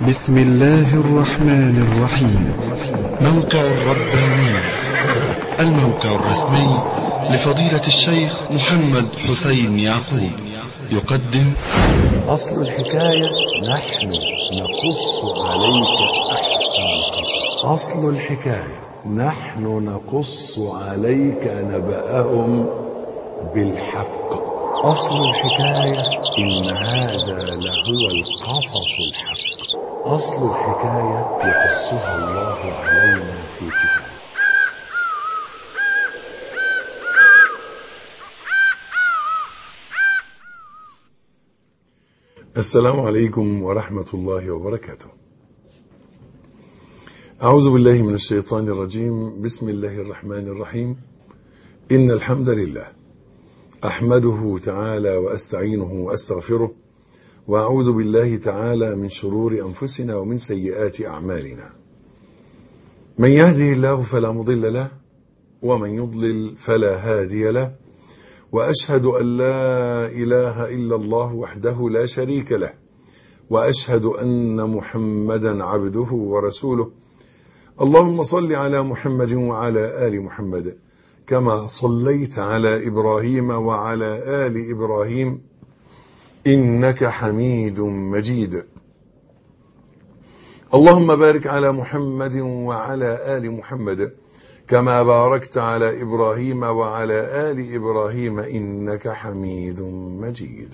بسم الله الرحمن الرحيم موقع الرباني الموقع الرسمي لفضيلة الشيخ محمد حسين يعقوب يقدم أصل الحكاية نحن نقص عليك أحسن القصص أصل الحكاية نحن نقص عليك نبأهم بالحق أصل الحكاية إن هذا لهو القصص الحق أصل الحكاية يقصها الله علينا في كتابه السلام عليكم ورحمة الله وبركاته. أعوذ بالله من الشيطان الرجيم، بسم الله الرحمن الرحيم. إن الحمد لله أحمده تعالى وأستعينه وأستغفره وأعوذ بالله تعالى من شرور أنفسنا ومن سيئات أعمالنا. من يهده الله فلا مضل له ومن يضلل فلا هادي له. واشهد ان لا اله الا الله وحده لا شريك له واشهد ان محمدا عبده ورسوله اللهم صل على محمد وعلى ال محمد كما صليت على ابراهيم وعلى ال ابراهيم انك حميد مجيد اللهم بارك على محمد وعلى ال محمد كما باركت على ابراهيم وعلى ال ابراهيم انك حميد مجيد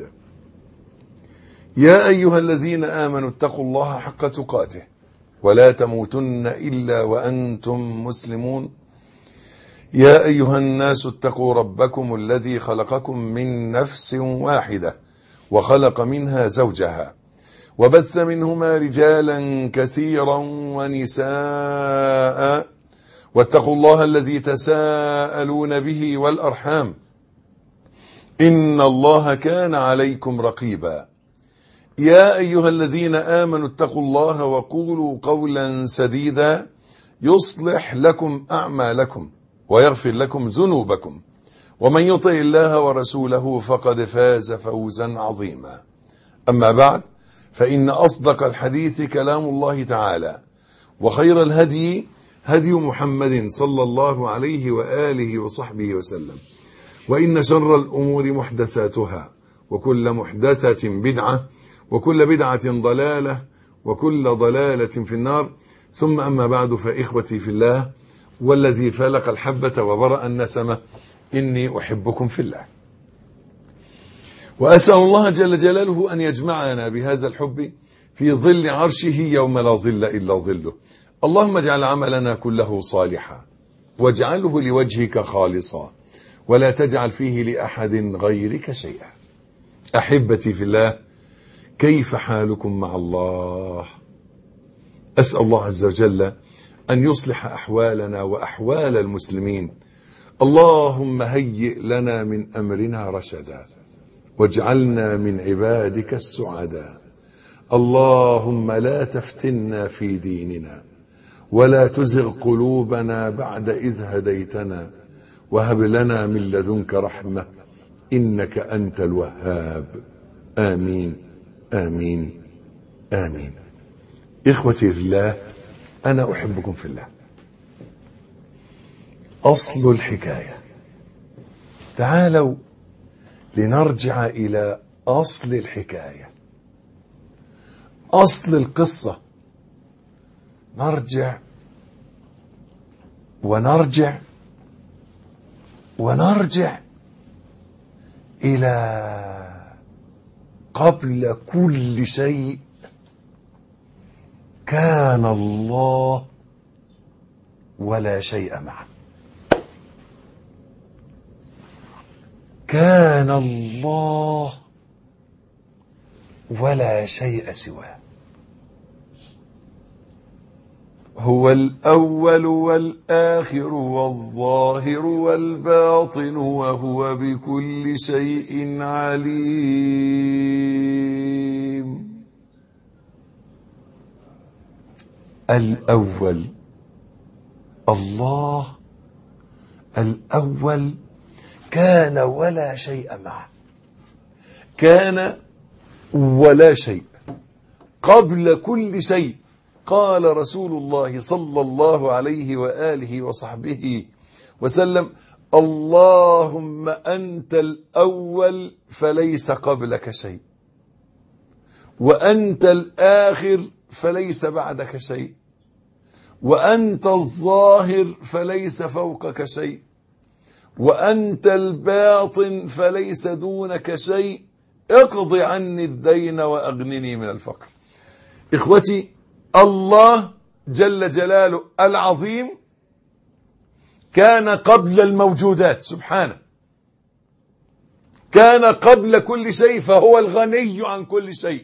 يا ايها الذين امنوا اتقوا الله حق تقاته ولا تموتن الا وانتم مسلمون يا ايها الناس اتقوا ربكم الذي خلقكم من نفس واحده وخلق منها زوجها وبث منهما رجالا كثيرا ونساء واتقوا الله الذي تساءلون به والارحام ان الله كان عليكم رقيبا يا ايها الذين امنوا اتقوا الله وقولوا قولا سديدا يصلح لكم اعمالكم ويغفر لكم ذنوبكم ومن يطع الله ورسوله فقد فاز فوزا عظيما اما بعد فان اصدق الحديث كلام الله تعالى وخير الهدي هدي محمد صلى الله عليه واله وصحبه وسلم وان شر الامور محدثاتها وكل محدثه بدعه وكل بدعه ضلاله وكل ضلاله في النار ثم اما بعد فاخوتي في الله والذي فلق الحبه وبرا النسمه اني احبكم في الله واسال الله جل جلاله ان يجمعنا بهذا الحب في ظل عرشه يوم لا ظل الا ظله اللهم اجعل عملنا كله صالحا واجعله لوجهك خالصا ولا تجعل فيه لاحد غيرك شيئا احبتي في الله كيف حالكم مع الله اسال الله عز وجل ان يصلح احوالنا واحوال المسلمين اللهم هيئ لنا من امرنا رشدا واجعلنا من عبادك السعداء اللهم لا تفتنا في ديننا ولا تزغ قلوبنا بعد إذ هديتنا وهب لنا من لدنك رحمة إنك أنت الوهاب آمين آمين آمين إخوتي في الله أنا أحبكم في الله أصل الحكاية تعالوا لنرجع إلى أصل الحكاية أصل القصة نرجع ونرجع ونرجع الى قبل كل شيء كان الله ولا شيء معه كان الله ولا شيء سواه هو الأول والآخر والظاهر والباطن وهو بكل شيء عليم الأول الله الأول كان ولا شيء معه كان ولا شيء قبل كل شيء قال رسول الله صلى الله عليه وآله وصحبه وسلم اللهم أنت الأول فليس قبلك شيء وأنت الآخر فليس بعدك شيء وأنت الظاهر فليس فوقك شيء وأنت الباطن فليس دونك شيء اقض عني الدين وأغنني من الفقر إخوتي الله جل جلاله العظيم كان قبل الموجودات سبحانه كان قبل كل شيء فهو الغني عن كل شيء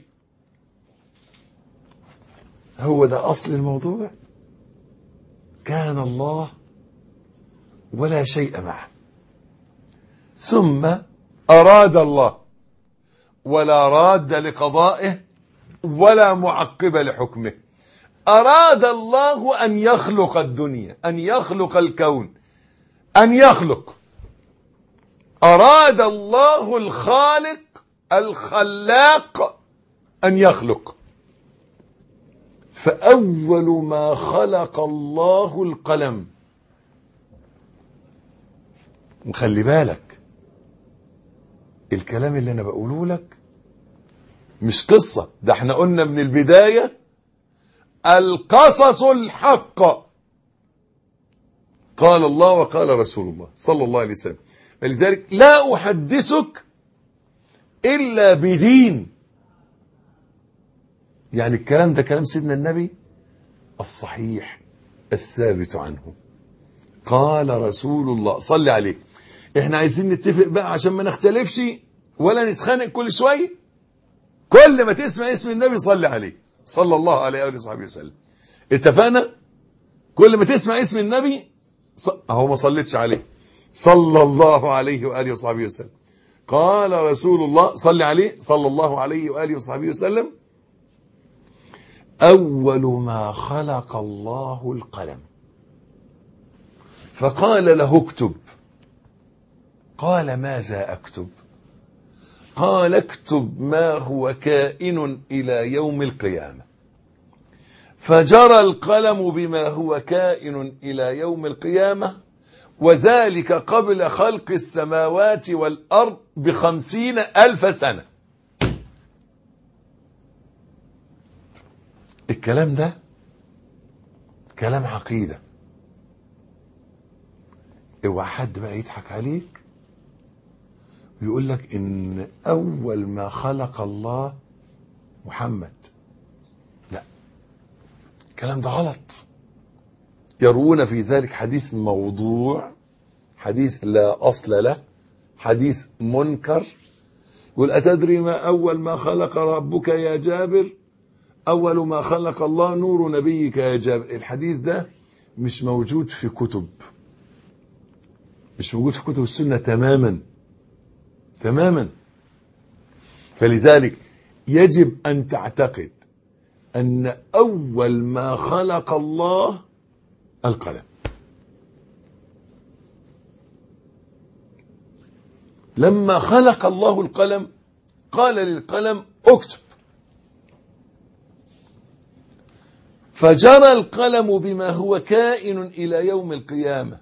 هو ده أصل الموضوع كان الله ولا شيء معه ثم أراد الله ولا راد لقضائه ولا معقب لحكمه أراد الله أن يخلق الدنيا أن يخلق الكون أن يخلق أراد الله الخالق الخلاق أن يخلق فأول ما خلق الله القلم وخلي بالك الكلام اللي أنا بقوله لك مش قصة ده احنا قلنا من البداية القصص الحق قال الله وقال رسول الله صلى الله عليه وسلم فلذلك لا أحدثك إلا بدين يعني الكلام ده كلام سيدنا النبي الصحيح الثابت عنه قال رسول الله صلي عليه احنا عايزين نتفق بقى عشان ما نختلفش ولا نتخانق كل شويه كل ما تسمع اسم النبي صلي عليه صلى الله عليه وآله وصحبه وسلم اتفقنا كل ما تسمع اسم النبي ص... اهو ما صليتش عليه صلى الله عليه وآله وصحبه وسلم قال رسول الله صلي عليه صلى الله عليه وآله وصحبه وسلم أول ما خلق الله القلم فقال له اكتب قال ماذا أكتب قال اكتب ما هو كائن إلى يوم القيامة فجرى القلم بما هو كائن إلى يوم القيامة وذلك قبل خلق السماوات والأرض بخمسين ألف سنة الكلام ده كلام عقيدة اوعى حد بقى يضحك عليك ويقول لك ان اول ما خلق الله محمد لا الكلام ده غلط يروون في ذلك حديث موضوع حديث لا اصل له حديث منكر يقول اتدري ما اول ما خلق ربك يا جابر اول ما خلق الله نور نبيك يا جابر الحديث ده مش موجود في كتب مش موجود في كتب السنه تماما تماما فلذلك يجب أن تعتقد أن أول ما خلق الله القلم لما خلق الله القلم قال للقلم اكتب فجرى القلم بما هو كائن إلى يوم القيامة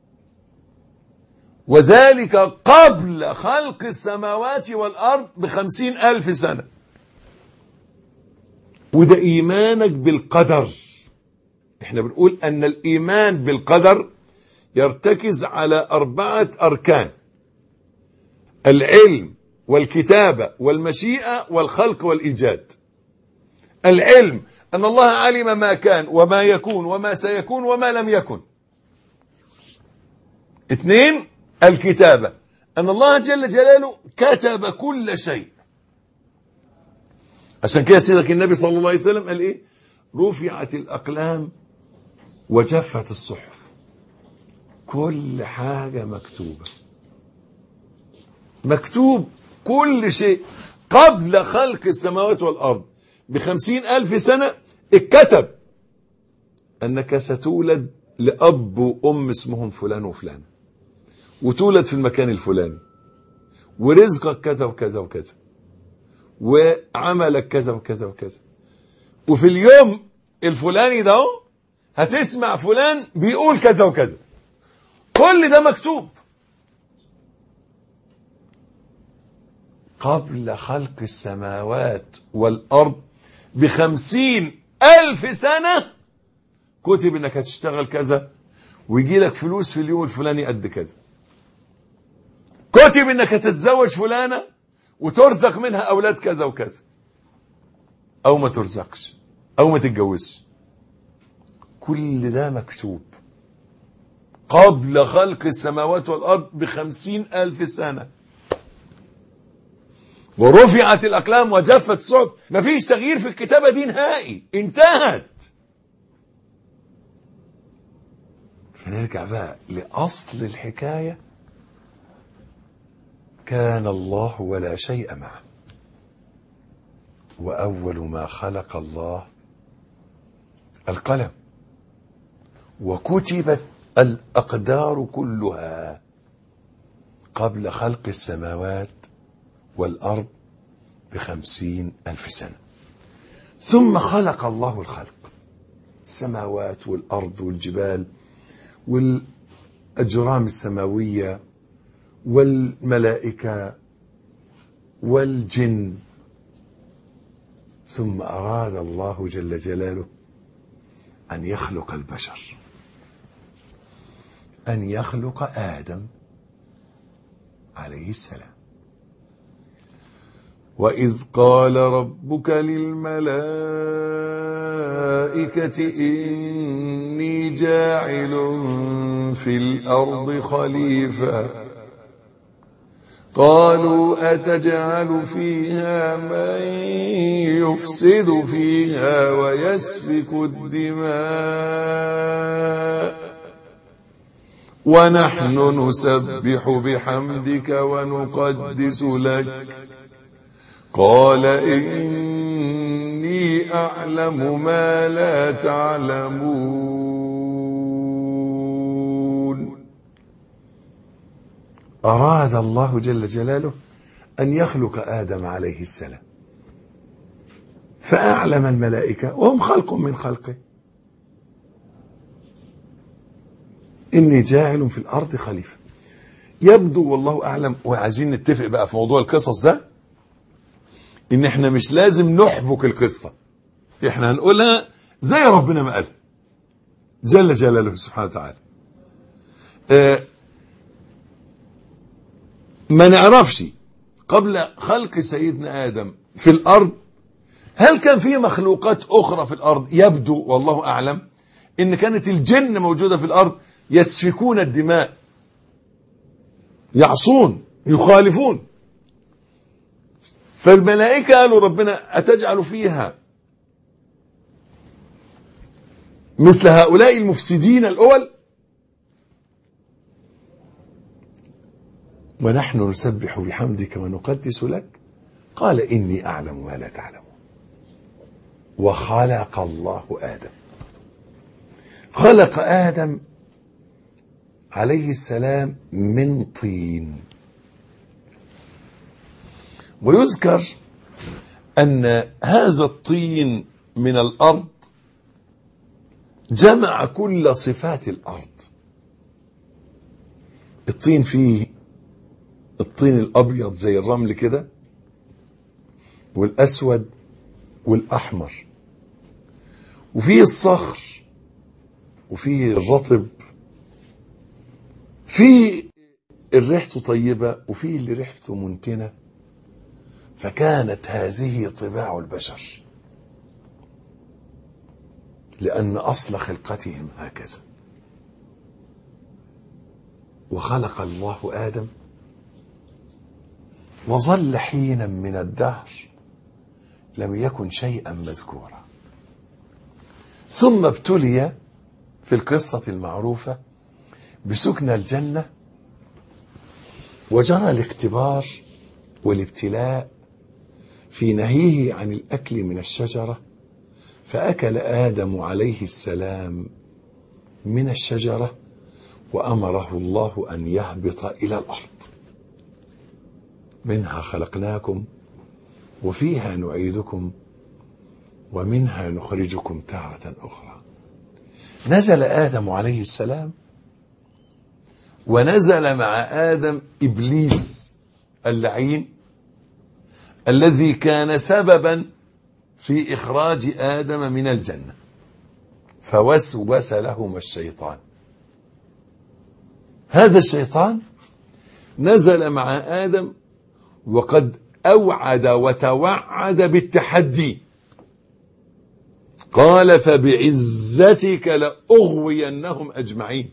وذلك قبل خلق السماوات والأرض بخمسين ألف سنة وده إيمانك بالقدر احنا بنقول أن الإيمان بالقدر يرتكز على أربعة أركان العلم والكتابة والمشيئة والخلق والإيجاد العلم أن الله علم ما كان وما يكون وما سيكون وما لم يكن اثنين الكتابة أن الله جل جلاله كتب كل شيء عشان كده سيدك النبي صلى الله عليه وسلم قال إيه رفعت الأقلام وجفت الصحف كل حاجة مكتوبة مكتوب كل شيء قبل خلق السماوات والأرض بخمسين ألف سنة اتكتب أنك ستولد لأب وأم اسمهم فلان وفلان وتولد في المكان الفلاني ورزقك كذا وكذا وكذا وعملك كذا وكذا وكذا وفي اليوم الفلاني ده اهو هتسمع فلان بيقول كذا وكذا كل ده مكتوب قبل خلق السماوات والأرض بخمسين ألف سنة كتب انك هتشتغل كذا ويجي لك فلوس في اليوم الفلاني قد كذا كتب انك هتتزوج فلانة وترزق منها اولاد كذا وكذا او ما ترزقش او ما تتجوزش كل ده مكتوب قبل خلق السماوات والارض بخمسين الف سنة ورفعت الاقلام وجفت الصحف مفيش تغيير في الكتابة دي نهائي انتهت فنرجع بقى لأصل الحكاية كان الله ولا شيء معه وأول ما خلق الله القلم وكتبت الأقدار كلها قبل خلق السماوات والأرض بخمسين ألف سنة ثم خلق الله الخلق السماوات والأرض والجبال والأجرام السماوية والملائكة والجن ثم أراد الله جل جلاله أن يخلق البشر أن يخلق آدم عليه السلام وإذ قال ربك للملائكة إني جاعل في الأرض خليفة قالوا أتجعل فيها من يفسد فيها ويسفك الدماء ونحن نسبح بحمدك ونقدس لك قال إني أعلم ما لا تعلمون أراد الله جل جلاله أن يخلق آدم عليه السلام فأعلم الملائكة وهم خلق من خلقه إني جاعل في الأرض خليفة يبدو والله أعلم وعايزين نتفق بقى في موضوع القصص ده ان احنا مش لازم نحبك القصة احنا هنقولها زي ربنا ما قال جل جلاله سبحانه وتعالى اه ما نعرفش قبل خلق سيدنا آدم في الأرض هل كان في مخلوقات أخرى في الأرض يبدو والله أعلم إن كانت الجن موجودة في الأرض يسفكون الدماء يعصون يخالفون فالملائكة قالوا ربنا أتجعل فيها مثل هؤلاء المفسدين الأول ونحن نسبح بحمدك ونقدس لك قال إني أعلم ما لا تعلمون وخلق الله آدم خلق آدم عليه السلام من طين ويذكر أن هذا الطين من الأرض جمع كل صفات الأرض الطين فيه الطين الأبيض زي الرمل كده والأسود والأحمر وفيه الصخر وفيه الرطب في اللي ريحته طيبة وفي اللي ريحته منتنة فكانت هذه طباع البشر لأن أصل خلقتهم هكذا وخلق الله آدم وظل حينا من الدهر لم يكن شيئا مذكورا ثم ابتلي في القصة المعروفة بسكن الجنة وجرى الاختبار والابتلاء في نهيه عن الأكل من الشجرة فأكل آدم عليه السلام من الشجرة وأمره الله أن يهبط إلى الأرض منها خلقناكم وفيها نعيدكم ومنها نخرجكم تارة أخرى نزل آدم عليه السلام ونزل مع آدم إبليس اللعين الذي كان سببا في إخراج آدم من الجنة فوسوس لهما الشيطان هذا الشيطان نزل مع آدم وقد أوعد وتوعد بالتحدي قال فبعزتك لأغوينهم أجمعين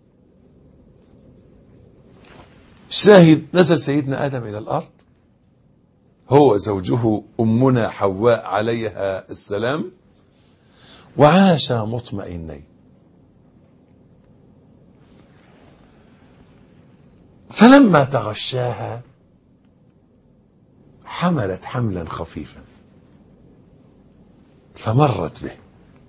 شاهد نزل سيدنا آدم إلى الأرض هو زوجه أمنا حواء عليها السلام وعاشا مطمئنين فلما تغشاها حملت حملا خفيفا فمرت به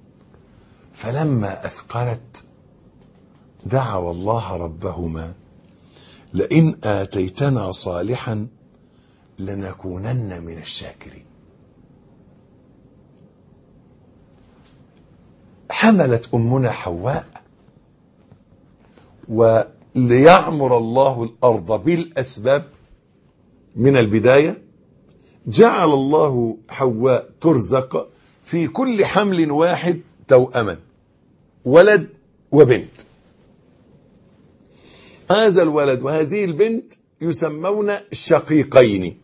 فلما أثقلت دعوا الله ربهما لئن آتيتنا صالحا لنكونن من الشاكرين حملت أمنا حواء وليعمر الله الأرض بالأسباب من البداية جعل الله حواء ترزق في كل حمل واحد توأما ولد وبنت هذا الولد وهذه البنت يسمون شقيقين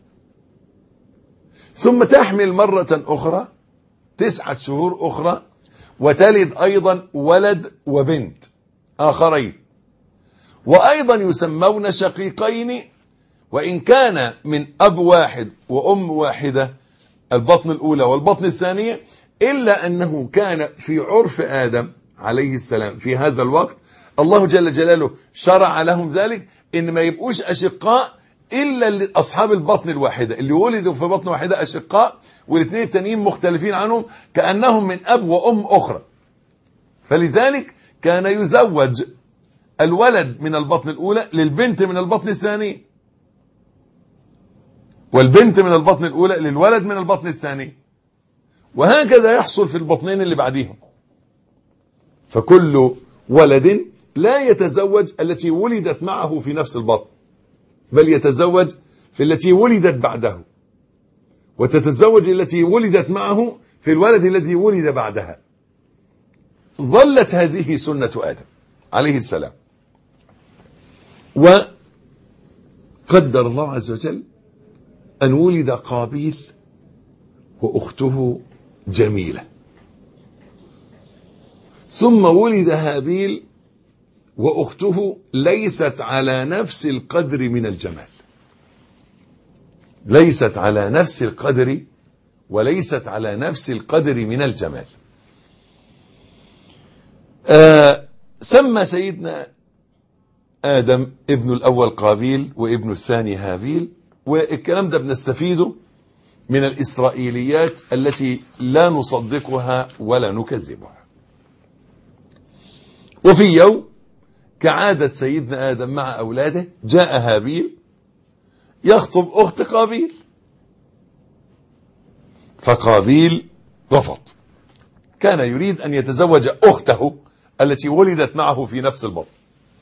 ثم تحمل مرة أخرى تسعة شهور أخرى وتلد أيضا ولد وبنت آخرين وأيضا يسمون شقيقين وإن كان من أب واحد وأم واحدة البطن الأولى والبطن الثانية إلا أنه كان في عرف آدم عليه السلام في هذا الوقت الله جل جلاله شرع لهم ذلك إن ما يبقوش أشقاء إلا أصحاب البطن الواحدة اللي ولدوا في بطن واحدة أشقاء والاثنين التانيين مختلفين عنهم كأنهم من أب وأم أخرى فلذلك كان يزوج الولد من البطن الأولى للبنت من البطن الثاني والبنت من البطن الأولى للولد من البطن الثاني وهكذا يحصل في البطنين اللي بعديهم فكل ولد لا يتزوج التي ولدت معه في نفس البطن بل يتزوج في التي ولدت بعده وتتزوج التي ولدت معه في الولد الذي ولد بعدها ظلت هذه سنة آدم عليه السلام وقدر الله عز وجل أن ولد قابيل وأخته جميلة ثم ولد هابيل وأخته ليست على نفس القدر من الجمال ليست على نفس القدر وليست على نفس القدر من الجمال آه سمى سيدنا آدم ابن الأول قابيل وابن الثاني هابيل والكلام ده بنستفيده من الإسرائيليات التي لا نصدقها ولا نكذبها وفي يوم كعادة سيدنا آدم مع أولاده جاء هابيل يخطب أخت قابيل فقابيل رفض كان يريد أن يتزوج أخته التي ولدت معه في نفس البطن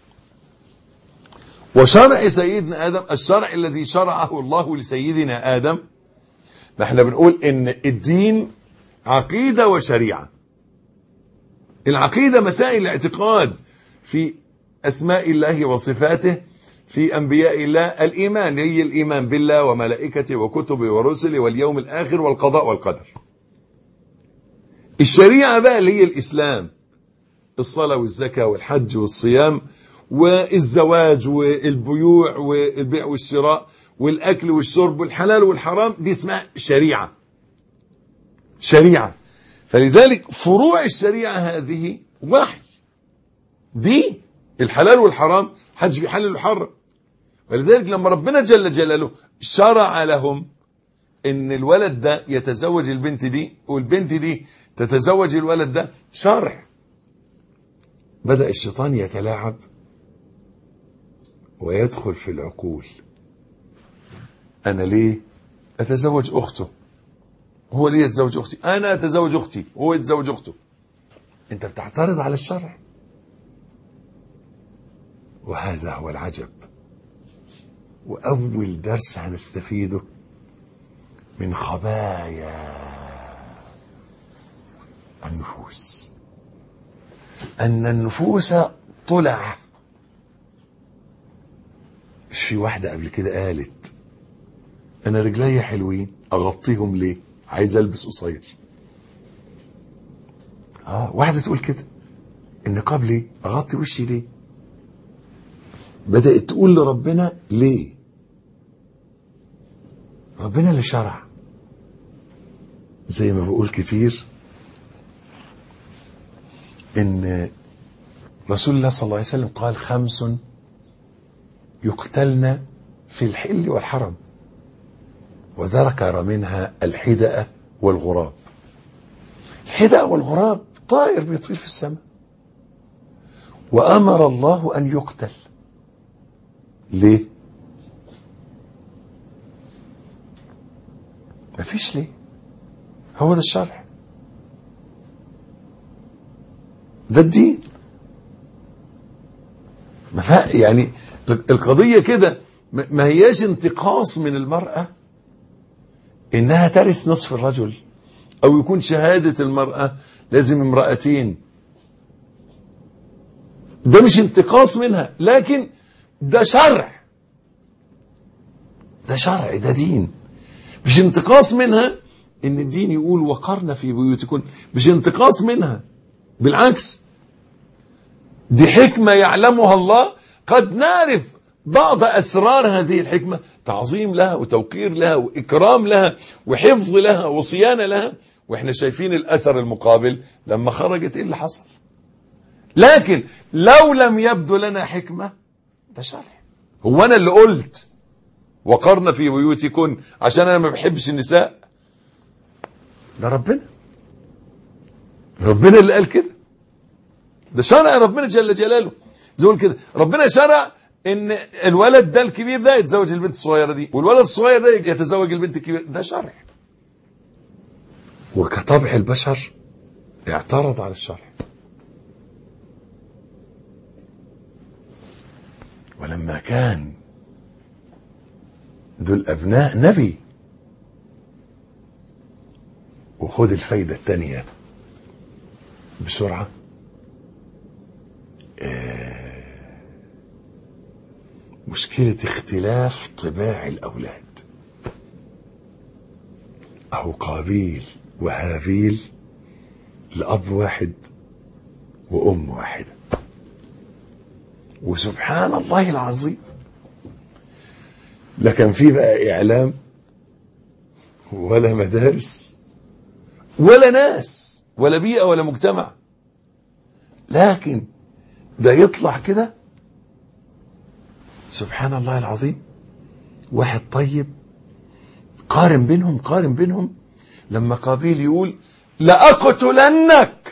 وشرع سيدنا آدم الشرع الذي شرعه الله لسيدنا آدم نحن بنقول إن الدين عقيدة وشريعة العقيدة مسائل الاعتقاد في أسماء الله وصفاته في أنبياء الله الإيمان هي الإيمان بالله وملائكته وكتبه ورسله واليوم الآخر والقضاء والقدر الشريعة بقى اللي هي الإسلام الصلاة والزكاة والحج والصيام والزواج والبيوع والبيع والشراء والأكل والشرب والحلال والحرام دي اسمها شريعة شريعة فلذلك فروع الشريعة هذه وحي دي الحلال والحرام حدش بيحلل ويحرم ولذلك لما ربنا جل جلاله شرع لهم ان الولد ده يتزوج البنت دي والبنت دي تتزوج الولد ده شرع بدأ الشيطان يتلاعب ويدخل في العقول أنا ليه أتزوج أخته هو ليه يتزوج اختي انا اتزوج اختي وهو يتزوج اخته انت بتعترض على الشرع وهذا هو العجب واول درس هنستفيده من خبايا النفوس ان النفوس طلع مش في واحده قبل كده قالت انا رجلي حلوين اغطيهم ليه عايز البس قصير اه واحده تقول كده النقاب ليه اغطي وشي ليه بدات تقول لربنا ليه ربنا اللي شرع زي ما بقول كتير ان رسول الله صلى الله عليه وسلم قال خمس يقتلن في الحل والحرم وذكر منها الحدأ والغراب الحدأ والغراب طائر بيطير في السماء وأمر الله أن يقتل ليه مفيش ليه هو ده الشرع ده الدين ما فا- يعني القضية كده ما ما هياش انتقاص من المرأة انها ترث نصف الرجل او يكون شهادة المرأة لازم امرأتين ده مش انتقاص منها لكن ده شرع ده شرع ده دين مش انتقاص منها ان الدين يقول وقرن في بيوتكن مش انتقاص منها بالعكس دي حكمة يعلمها الله قد نعرف بعض أسرار هذه الحكمة تعظيم لها وتوقير لها وإكرام لها وحفظ لها وصيانة لها وإحنا شايفين الأثر المقابل لما خرجت إيه اللي حصل لكن لو لم يبدو لنا حكمة ده شرع هو أنا اللي قلت وقرن في بيوتكن عشان أنا ما بحبش النساء ده ربنا ربنا اللي قال كده ده شرع ربنا جل جلاله زي ما قلت كده ربنا شرع ان الولد ده الكبير ده يتزوج البنت الصغيره دي والولد الصغير ده يتزوج البنت الكبيره ده شرع وكطبع البشر اعترض على الشرع ولما كان دول ابناء نبي وخد الفايده الثانيه بسرعه مشكلة اختلاف طباع الأولاد أهو قابيل وهابيل لأب واحد وأم واحدة وسبحان الله العظيم لا كان في بقى إعلام ولا مدارس ولا ناس ولا بيئة ولا مجتمع لكن ده يطلع كده سبحان الله العظيم واحد طيب قارن بينهم قارن بينهم لما قابيل يقول لأقتلنك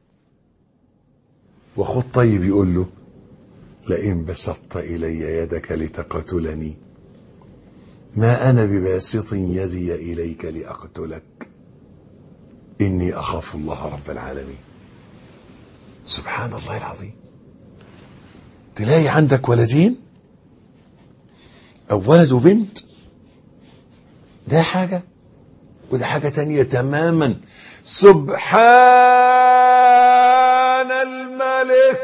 وخد طيب يقول له لئن بسطت إلي يدك لتقتلني ما أنا بباسط يدي إليك لأقتلك إني أخاف الله رب العالمين سبحان الله العظيم تلاقي عندك ولدين أو ولد وبنت ده حاجة وده حاجة تانية تماما سبحان الملك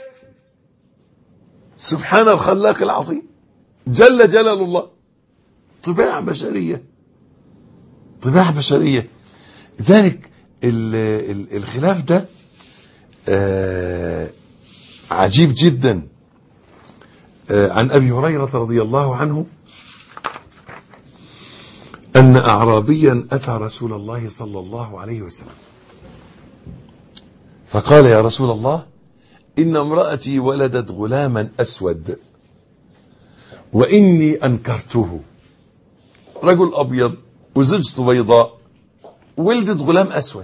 سبحان الخلاق العظيم جل جلال الله طباع بشرية طباع بشرية ذلك ال ال الخلاف ده آه عجيب جدا آه عن أبي هريرة رضي الله عنه أن أعرابيا أتى رسول الله صلى الله عليه وسلم فقال يا رسول الله إن امرأتي ولدت غلاما أسود وإني أنكرته رجل أبيض وزوجته بيضاء ولدت غلام أسود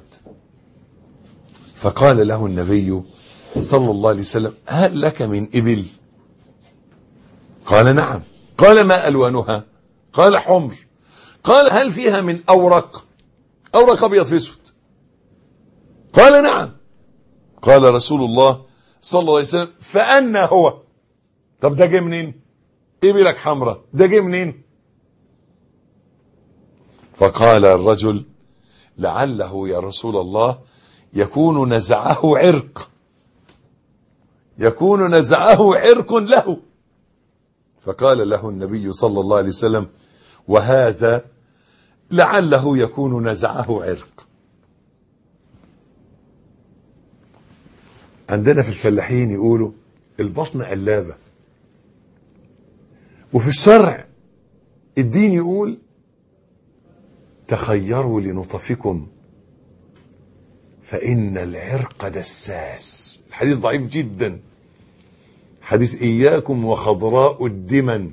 فقال له النبي صلى الله عليه وسلم هل لك من إبل قال نعم قال ما ألوانها قال حمر قال هل فيها من أورق أوراق أبيض في أسود قال نعم قال رسول الله صلى الله عليه وسلم فأنا هو طب ده جه منين إبلك حمراء ده جه منين فقال الرجل لعله يا رسول الله يكون نزعه عرق يكون نزعه عرق له فقال له النبي صلى الله عليه وسلم وهذا لعله يكون نزعه عرق عندنا في الفلاحين يقولوا البطن قلابة وفي الشرع الدين يقول تخيروا لنطفكم فإن العرق دساس الحديث ضعيف جدا حديث إياكم وخضراء الدمن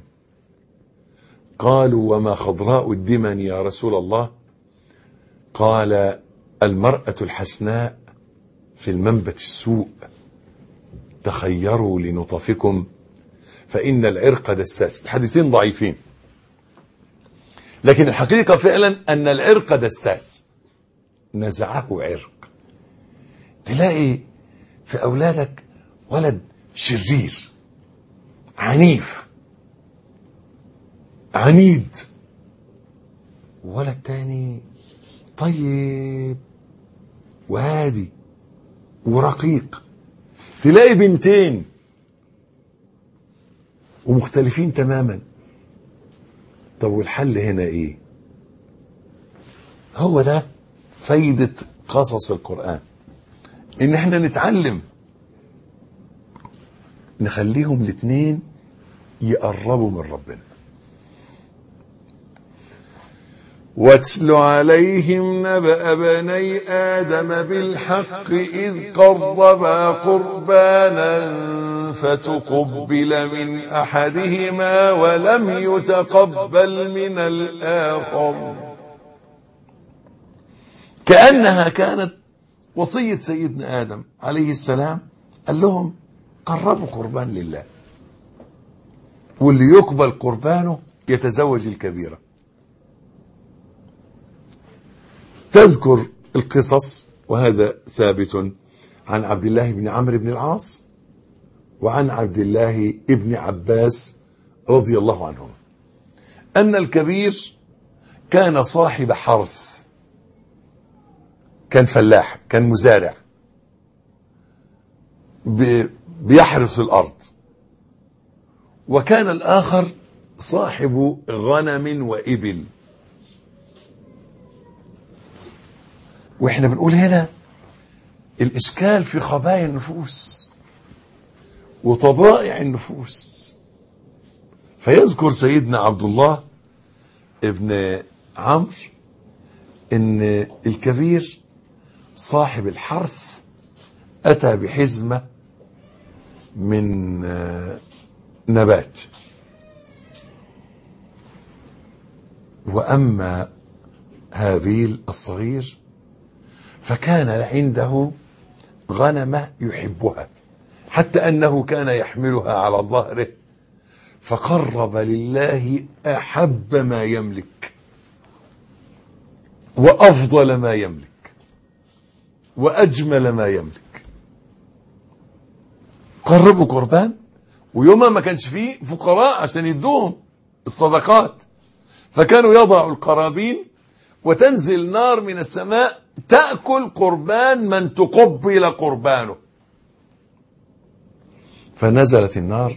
قالوا وما خضراء الدمن يا رسول الله قال المرأة الحسناء في المنبت السوء تخيروا لنطفكم فإن العرق دساس الحديثين ضعيفين لكن الحقيقة فعلا أن العرق دساس نزعه عرق تلاقي في أولادك ولد شرير عنيف عنيد ولد تاني طيب وهادي ورقيق تلاقي بنتين ومختلفين تماما طب والحل هنا ايه هو ده فايدة قصص القرآن ان احنا نتعلم نخليهم الاثنين يقربوا من ربنا واتل عليهم نبأ بني آدم بالحق إذ قربا قربانا فتقبل من أحدهما ولم يتقبل من الآخر كأنها كانت وصية سيدنا آدم عليه السلام قال لهم قربوا قربان لله واللي يقبل قربانه يتزوج الكبيره تذكر القصص وهذا ثابت عن عبد الله بن عمرو بن العاص وعن عبد الله بن عباس رضي الله عنهم أن الكبير كان صاحب حرث كان فلاح كان مزارع بيحرث الأرض وكان الآخر صاحب غنم وإبل واحنا بنقول هنا الاشكال في خبايا النفوس وطبائع النفوس فيذكر سيدنا عبد الله ابن عمرو ان الكبير صاحب الحرث اتى بحزمه من نبات واما هابيل الصغير فكان عنده غنمة يحبها حتى أنه كان يحملها على ظهره فقرب لله أحب ما يملك وأفضل ما يملك وأجمل ما يملك قربوا قربان ويومها ما كانش فيه فقراء عشان يدوهم الصدقات فكانوا يضعوا القرابين وتنزل نار من السماء تأكل قربان من تقبل قربانه فنزلت النار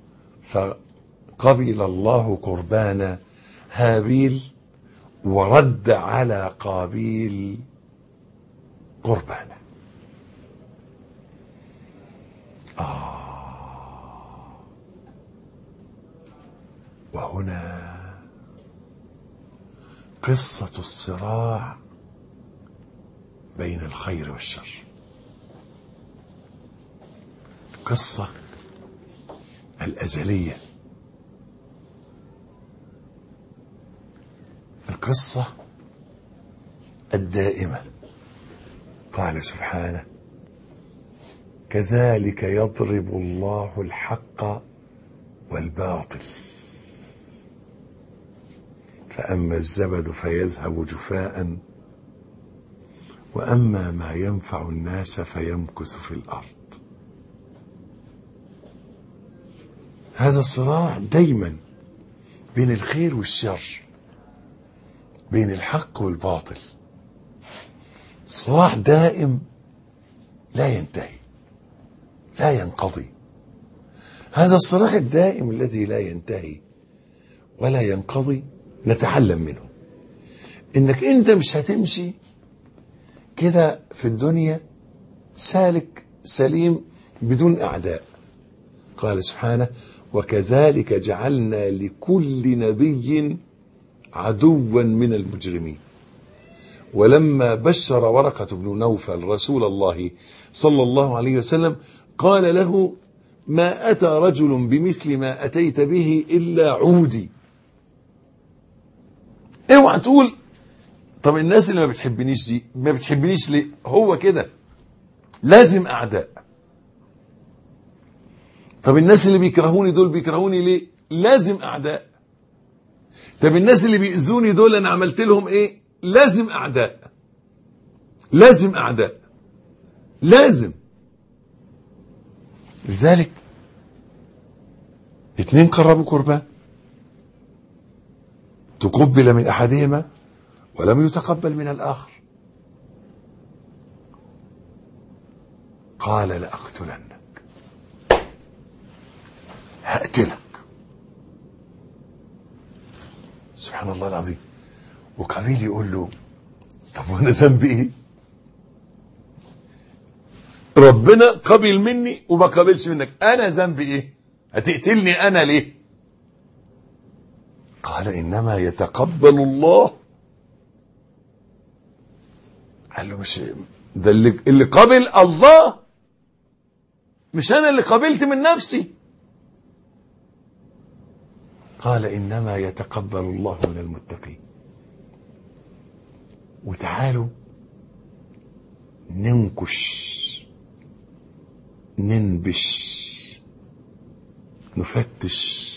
فقبل الله قربان هابيل ورد على قابيل قربانه آه وهنا قصة الصراع بين الخير والشر القصة الأزلية القصة الدائمة قال سبحانه كذلك يضرب الله الحق والباطل فأما الزبد فيذهب جفاء وأما ما ينفع الناس فيمكث في الأرض هذا الصراع دايما بين الخير والشر بين الحق والباطل صراع دائم لا ينتهي لا ينقضي هذا الصراع الدائم الذي لا ينتهي ولا ينقضي نتعلم منه انك انت مش هتمشي كده في الدنيا سالك سليم بدون اعداء قال سبحانه وكذلك جعلنا لكل نبي عدوا من المجرمين ولما بشر ورقة بن نوفل رسول الله صلى الله عليه وسلم قال له ما أتى رجل بمثل ما أتيت به إلا عودي اوعى تقول طب الناس اللي ما بتحبنيش دي ما بتحبنيش ليه هو كده لازم أعداء طب الناس اللي بيكرهوني دول بيكرهوني ليه لازم أعداء طب الناس اللي بيأذوني دول أنا عملت لهم إيه لازم أعداء لازم أعداء لازم لذلك اتنين قربوا قربان تقبل من أحدهما ولم يتقبل من الآخر قال لأقتلنك هقتلك سبحان الله العظيم وقابيل يقول له طب وانا ذنبي ايه ربنا قبل مني وما قبلش منك انا ذنبي ايه هتقتلني انا ليه قال انما يتقبل الله قال له مش ده اللي, اللي قبل الله مش انا اللي قبلت من نفسي قال انما يتقبل الله من المتقين وتعالوا ننكش ننبش نفتش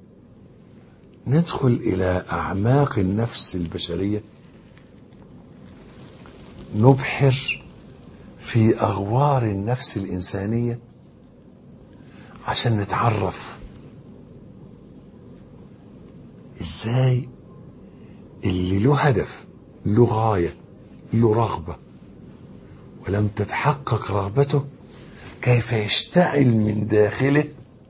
ندخل الى اعماق النفس البشريه نبحر في اغوار النفس الانسانيه عشان نتعرف ازاي اللي له هدف له غايه له رغبه ولم تتحقق رغبته كيف يشتعل من داخله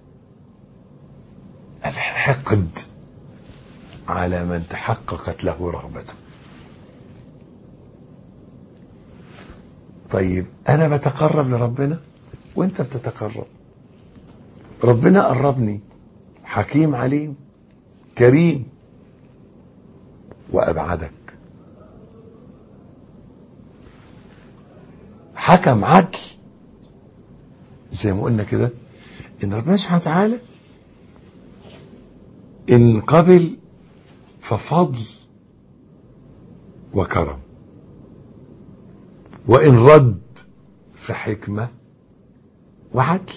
الحقد على من تحققت له رغبته طيب انا بتقرب لربنا وانت بتتقرب ربنا قربني حكيم عليم كريم وابعدك حكم عدل زي ما قلنا كده ان ربنا سبحانه وتعالى ان قبل ففضل وكرم وان رد فحكمه وعدل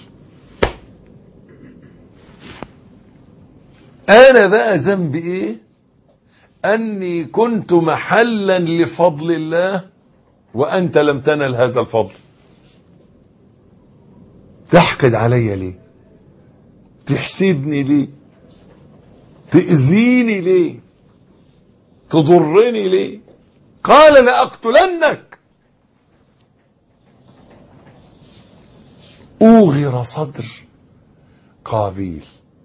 انا بقى ذنبي ايه اني كنت محلا لفضل الله وانت لم تنل هذا الفضل تحقد علي ليه تحسدني ليه تأذيني ليه تضرني ليه قال لأقتلنك أوغر صدر قابيل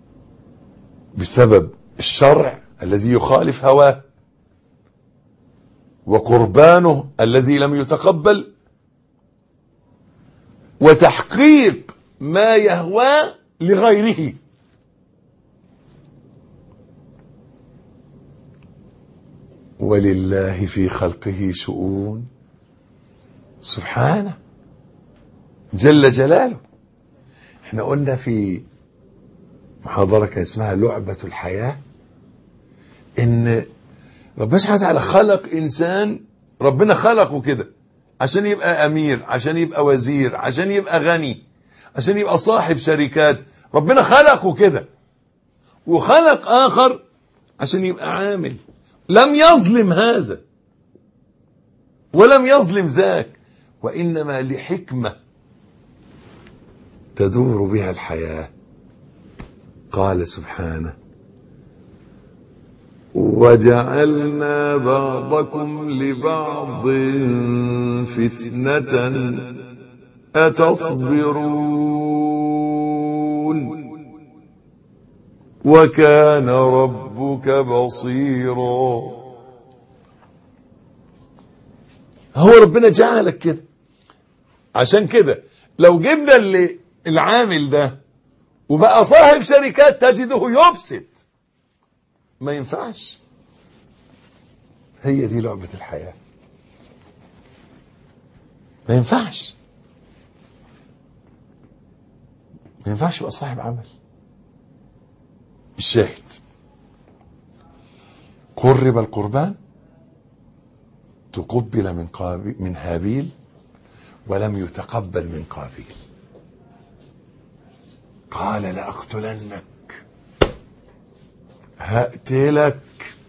بسبب الشرع الذي يخالف هواه وقربانه الذي لم يتقبل وتحقيق ما يهواه لغيره ولله في خلقه شؤون سبحانه جل جلاله احنا قلنا في محاضرة كان اسمها لعبة الحياة ان ربنا سبحانه وتعالى خلق انسان ربنا خلقه كده عشان يبقى امير عشان يبقى وزير عشان يبقى غني عشان يبقى صاحب شركات ربنا خلقه كده وخلق اخر عشان يبقى عامل لم يظلم هذا ولم يظلم ذاك وإنما لحكمة تدور بها الحياة قال سبحانه وجعلنا بعضكم لبعض فتنة أتصبرون وكان ربك بصيرا هو ربنا جعلك كده عشان كده لو جبنا اللي العامل ده وبقى صاحب شركات تجده يفسد ما ينفعش هي دي لعبة الحياة ما ينفعش ما ينفعش يبقى صاحب عمل الشاهد قرب القربان تقبل من قابل من هابيل ولم يتقبل من قابيل قال لأقتلنك هأتلك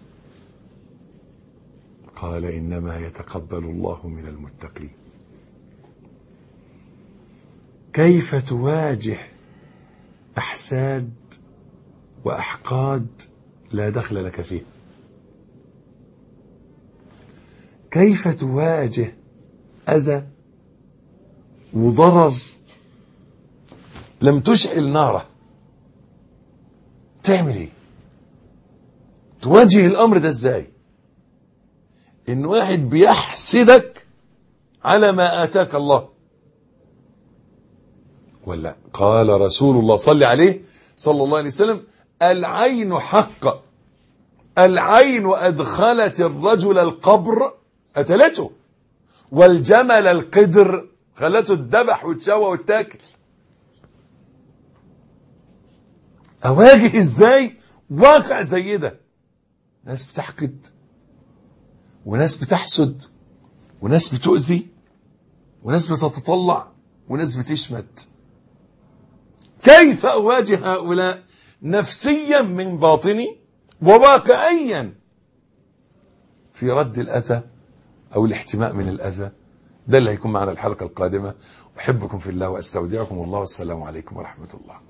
قال إنما يتقبل الله من المتقين كيف تواجه أحساد وأحقاد لا دخل لك فيه كيف تواجه أذى وضرر لم تشعل ناره تعمل ايه تواجه الامر ده ازاي ان واحد بيحسدك على ما اتاك الله ولا قال رسول الله صلى عليه صلى الله عليه وسلم العين حق العين ادخلت الرجل القبر قتلته والجمل القدر خلته الذبح وتشوى وتاكل اواجه ازاي واقع زي ده ناس بتحقد وناس بتحسد وناس بتؤذي وناس بتتطلع وناس بتشمت كيف اواجه هؤلاء نفسيا من باطني وواقعيا في رد الاذى او الاحتماء من الاذى ده اللي هيكون معنا الحلقه القادمه احبكم في الله واستودعكم الله والسلام عليكم ورحمه الله